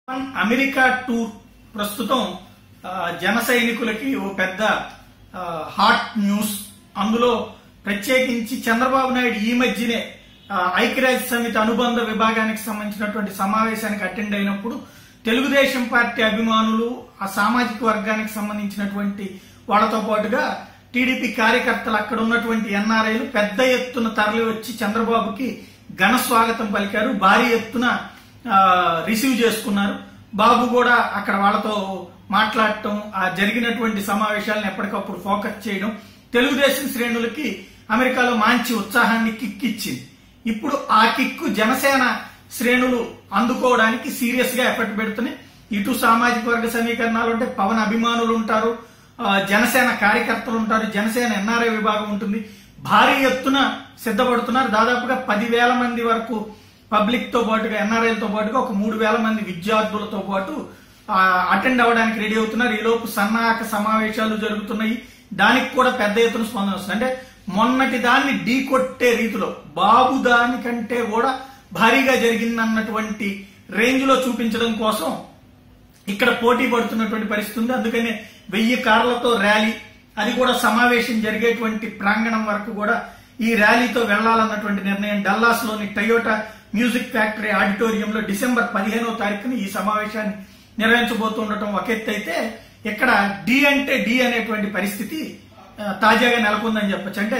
America tour ప్రస్తుతం ఆ, జన సైనికులకి ఓ పెద్ద ఆ, హాట్ న్యూస్ అందులో ప్రత్యేకించి చంద్రబాబు నాయుడు ఈ మధ్యనే ఆ, ఐక్యరాజ్య సమితి అనుబంధ విభాగానికి సంబంధించినటువంటి సమావేశానికి అటెండ్ అయినప్పుడు తెలుగుదేశం పార్టీ అభిమానులు ఆ సామాజిక వర్గానికి సంబంధించినటువంటి వాళ్ళతో పాటుగా టీడీపీ కార్యకర్తలు అక్కడ ఉన్నటువంటి ఎన్ఆర్ఐలు పెద్ద ఎత్తున తరలి వచ్చి చంద్రబాబుకి ఘన స్వాగతం పలికారు భారీ ఎత్తున ఆ, రిసీవ్ చేసుకున్నారు బాబు కూడా అక్కడ వాళ్ళతో మాట్లాడటం ఆ జరిగినటువంటి సమావేశాలను ఎప్పటికప్పుడు ఫోకస్ చేయడం తెలుగుదేశం శ్రేణులకి అమెరికాలో మంచి ఉత్సాహాన్ని కిక్ ఇచ్చింది ఇప్పుడు ఆ కిక్కు జనసేన శ్రేణులు అందుకోవడానికి సీరియస్ గా ఎఫర్ట్ పెడుతున్నాయి ఇటు సామాజిక వర్గ సమీకరణాలు అంటే పవన్ అభిమానులు ఉంటారు ఆ, జనసేన కార్యకర్తలు ఉంటారు జనసేన ఎన్ఆర్ఐ విభాగం ఉంటుంది భారీ ఎత్తున సిద్ధపడుతున్నారు దాదాపుగా పదివేల మంది వరకు పబ్లిక్ తో పాటుగా ఎన్ఆర్ఐలతో పాటుగా ఒక మూడు వేల మంది విద్యార్థులతో పాటు అటెండ్ అవ్వడానికి రెడీ అవుతున్నారు ఈలోపు సన్నాహక సమావేశాలు జరుగుతున్నాయి దానికి కూడా పెద్ద ఎత్తున స్పందన వస్తుంది అంటే మొన్నటి దాన్ని ఢీ కొట్టే రీతిలో బాబు దానికంటే కూడా భారీగా జరిగిందన్నటువంటి రేంజ్ లో చూపించడం కోసం ఇక్కడ పోటీ పడుతున్నటువంటి పరిస్థితి ఉంది అందుకనే వెయ్యి కార్లతో ర్యాలీ అది కూడా సమావేశం జరిగేటువంటి ప్రాంగణం వరకు కూడా ఈ ర్యాలీతో వెళ్లాలన్నటువంటి నిర్ణయం డల్లాస్ లోని టయోటా మ్యూజిక్ ఫ్యాక్టరీ ఆడిటోరియంలో డిసెంబర్ పదిహేనవ తారీఖున ఈ సమావేశాన్ని నిర్వహించబోతుండటం ఒక ఎత్తు అయితే ఇక్కడ డి అంటే డి అనేటువంటి పరిస్థితి ఆ, తాజాగా నెలకొందని చెప్పొచ్చు అంటే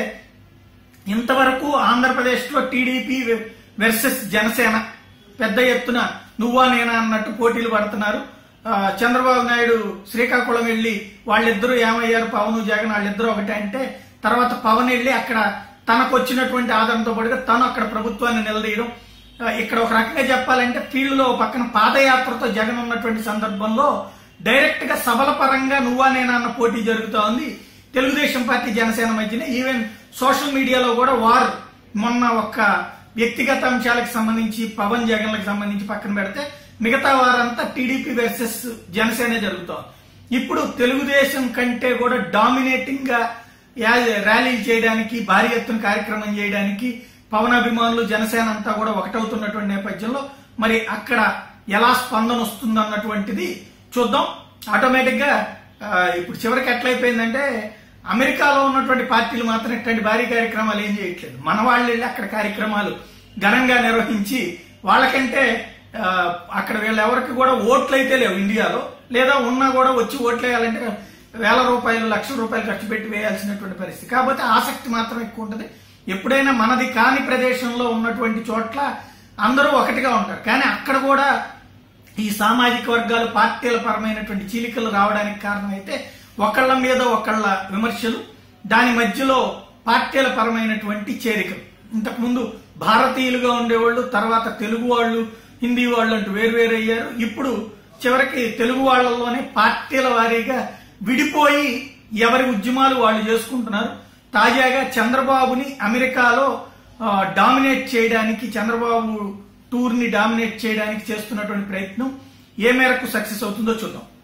ఇంతవరకు ఆంధ్రప్రదేశ్ లో టీడీపీ వెర్సెస్ జనసేన పెద్ద ఎత్తున నువ్వా నేనా అన్నట్టు పోటీలు పడుతున్నారు ఆ, చంద్రబాబు నాయుడు శ్రీకాకుళం వెళ్లి వాళ్ళిద్దరూ ఏమయ్యారు పవన్ జగన్ వాళ్ళిద్దరూ ఒకటే అంటే తర్వాత పవన్ వెళ్లి అక్కడ తనకు వచ్చినటువంటి ఆదరణతో పాటుగా తను అక్కడ ప్రభుత్వాన్ని నిలదీయడం ఆ, ఇక్కడ ఒక రకంగా చెప్పాలంటే ఫీల్డ్ లో ఒక పక్కన పాదయాత్రతో జగన్ ఉన్నటువంటి సందర్భంలో డైరెక్ట్ గా సభల పరంగా నువ్వా నేనా అన్న పోటీ జరుగుతా ఉంది తెలుగుదేశం పార్టీ జనసేన మధ్యన ఈవెన్ సోషల్ మీడియాలో కూడా వారు మొన్న ఒక్క వ్యక్తిగత అంశాలకు సంబంధించి పవన్ జగన్లకు సంబంధించి పక్కన పెడితే మిగతా వారంతా టీడీపీ వర్సెస్ జనసేన జరుగుతోంది ఇప్పుడు తెలుగుదేశం కంటే కూడా డామినేటింగ్ గా యా- ర్యాలీలు చేయడానికి భారీ ఎత్తున కార్యక్రమం చేయడానికి పవన్ అభిమానులు జనసేన అంతా కూడా ఒకటవుతున్నటువంటి నేపథ్యంలో మరి అక్కడ ఎలా స్పందన వస్తుంది అన్నటువంటిది చూద్దాం ఆటోమేటిక్ గా ఆ, ఇప్పుడు చివరికి ఎట్లయిపోయిందంటే అమెరికాలో ఉన్నటువంటి పార్టీలు మాత్రం ఇట్లాంటి భారీ కార్యక్రమాలు ఏం చేయట్లేదు మన వాళ్ళు వెళ్ళి అక్కడ కార్యక్రమాలు ఘనంగా నిర్వహించి వాళ్ళకంటే ఆ, అక్కడ వీళ్ళ ఎవరికి కూడా ఓట్లు అయితే లేవు ఇండియాలో లేదా ఉన్నా కూడా వచ్చి ఓట్లు వేయాలంటే వేల రూపాయలు లక్షల రూపాయలు ఖర్చు పెట్టి వేయాల్సినటువంటి పరిస్థితి కాకపోతే ఆసక్తి మాత్రం ఎక్కువ ఉంటుంది ఎప్పుడైనా మనది కాని ప్రదేశంలో ఉన్నటువంటి చోట్ల అందరూ ఒకటిగా ఉంటారు కానీ అక్కడ కూడా ఈ సామాజిక వర్గాలు పార్టీల పరమైనటువంటి చీలికలు రావడానికి కారణమైతే ఒకళ్ళ మీద ఒకళ్ళ విమర్శలు దాని మధ్యలో పార్టీల పరమైనటువంటి చేరికలు ఇంతకుముందు భారతీయులుగా ఉండేవాళ్ళు తర్వాత తెలుగు వాళ్ళు హిందీ వాళ్ళు అంటూ వేరువేరు అయ్యారు ఇప్పుడు చివరికి తెలుగు వాళ్ళలోనే పార్టీల వారీగా విడిపోయి ఎవరి ఉద్యమాలు వాళ్ళు చేసుకుంటున్నారు తాజాగా చంద్రబాబుని అమెరికాలో ఆ, డామినేట్ చేయడానికి చంద్రబాబు టూర్ ని డామినేట్ చేయడానికి చేస్తున్నటువంటి ప్రయత్నం ఏ మేరకు సక్సెస్ అవుతుందో చూద్దాం